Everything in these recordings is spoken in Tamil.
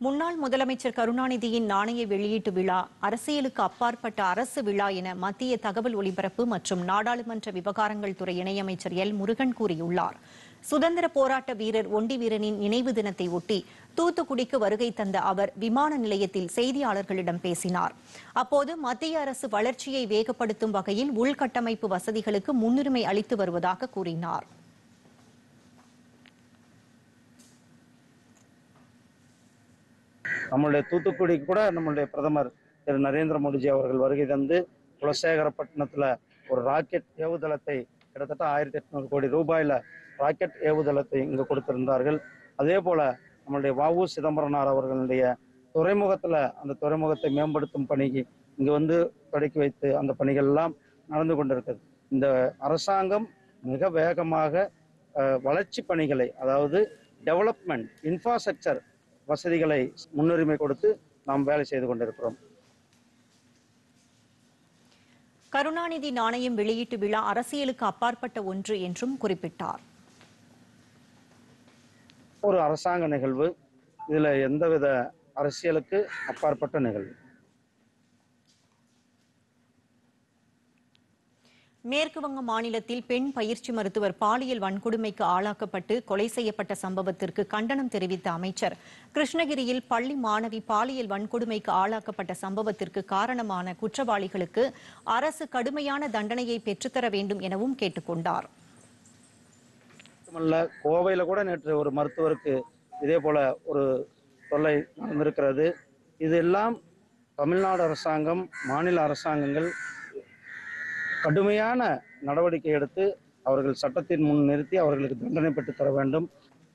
முன்னாள் முதலமைச்சர் கருணாநிதியின் நாணய வெளியீட்டு விழா அரசியலுக்கு அப்பாற்பட்ட அரசு விழா என மத்திய தகவல் ஒலிபரப்பு மற்றும் நாடாளுமன்ற விவகாரங்கள் துறை இணையமைச்சர் எல் முருகன் கூறியுள்ளார் சுதந்திர போராட்ட வீரர் ஒண்டி வீரனின் நினைவு தினத்தை ஒட்டி தூத்துக்குடிக்கு வருகை தந்த அவர் விமான நிலையத்தில் செய்தியாளர்களிடம் பேசினார் அப்போது மத்திய அரசு வளர்ச்சியை வேகப்படுத்தும் வகையில் உள்கட்டமைப்பு வசதிகளுக்கு முன்னுரிமை அளித்து வருவதாக கூறினார் நம்மளுடைய தூத்துக்குடி கூட நம்மளுடைய பிரதமர் திரு நரேந்திர மோடிஜி அவர்கள் வருகை தந்து குலசேகரப்பட்டினத்துல ஒரு ராக்கெட் ஏவுதளத்தை கிட்டத்தட்ட ஆயிரத்தி எட்நூறு கோடி ரூபாயில ராக்கெட் ஏவுதளத்தை இங்கு கொடுத்திருந்தார்கள் அதே போல நம்மளுடைய வஉ சிதம்பரனார் அவர்களுடைய துறைமுகத்துல அந்த துறைமுகத்தை மேம்படுத்தும் பணிக்கு இங்கு வந்து தொடக்கி வைத்து அந்த பணிகள் எல்லாம் நடந்து கொண்டிருக்கிறது இந்த அரசாங்கம் மிக வேகமாக அஹ், வளர்ச்சி பணிகளை அதாவது டெவலப்மெண்ட் இன்ஃப்ராஸ்ட்ரக்சர் வசதிகளை முன்னுரிமை கொடுத்து நாம் வேலை செய்து கொண்டிருக்கிறோம் கருணாநிதி நாணயம் வெளியீட்டு விழா அரசியலுக்கு அப்பாற்பட்ட ஒன்று என்றும் குறிப்பிட்டார் ஒரு அரசாங்க நிகழ்வு இதுல எந்தவித அரசியலுக்கு அப்பாற்பட்ட நிகழ்வு மேற்கு வங்க மாநிலத்தில் பெண் பயிற்சி மருத்துவர் பாலியல் வன்கொடுமைக்கு ஆளாக்கப்பட்டு கொலை செய்யப்பட்ட சம்பவத்திற்கு கண்டனம் தெரிவித்த அமைச்சர் கிருஷ்ணகிரியில் பள்ளி மாணவி பாலியல் வன்கொடுமைக்கு ஆளாக்கப்பட்ட சம்பவத்திற்கு காரணமான குற்றவாளிகளுக்கு அரசு கடுமையான தண்டனையை பெற்றுத்தர வேண்டும் எனவும் கேட்டுக்கொண்டார் மட்டுமல்ல கோவையில கூட நேற்று ஒரு மருத்துவருக்கு இதே போல ஒரு தொல்லை நடந்திருக்கிறது இதெல்லாம் தமிழ்நாடு அரசாங்கம் மாநில அரசாங்கங்கள் கடுமையான நடவடிக்கை எடுத்து அவர்கள் சட்டத்தின் முன் நிறுத்தி அவர்களுக்கு தண்டனை பெற்றுத் தர வேண்டும்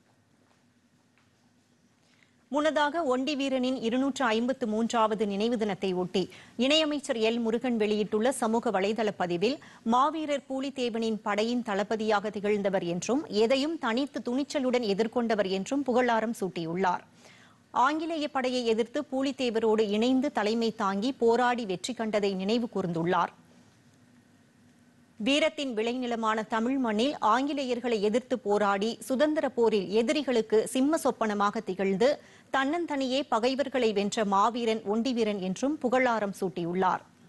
முன்னதாக ஒண்டி வீரனின் இருநூற்று ஐம்பத்து மூன்றாவது நினைவு தினத்தை ஒட்டி இணையமைச்சர் எல் முருகன் வெளியிட்டுள்ள சமூக வலைதள பதிவில் மாவீரர் பூலித்தேவனின் படையின் தளபதியாக திகழ்ந்தவர் என்றும் எதையும் தனித்து துணிச்சலுடன் எதிர்கொண்டவர் என்றும் புகழாரம் சூட்டியுள்ளார் ஆங்கிலேய படையை எதிர்த்து பூலித்தேவரோடு இணைந்து தலைமை தாங்கி போராடி வெற்றி கண்டதை நினைவு கூர்ந்துள்ளார் வீரத்தின் விளைநிலமான தமிழ் மண்ணில் ஆங்கிலேயர்களை எதிர்த்து போராடி சுதந்திர போரில் எதிரிகளுக்கு சிம்ம சொப்பனமாக திகழ்ந்து தன்னந்தனியே பகைவர்களை வென்ற மாவீரன் ஒண்டிவீரன் என்றும் புகழாரம் சூட்டியுள்ளார்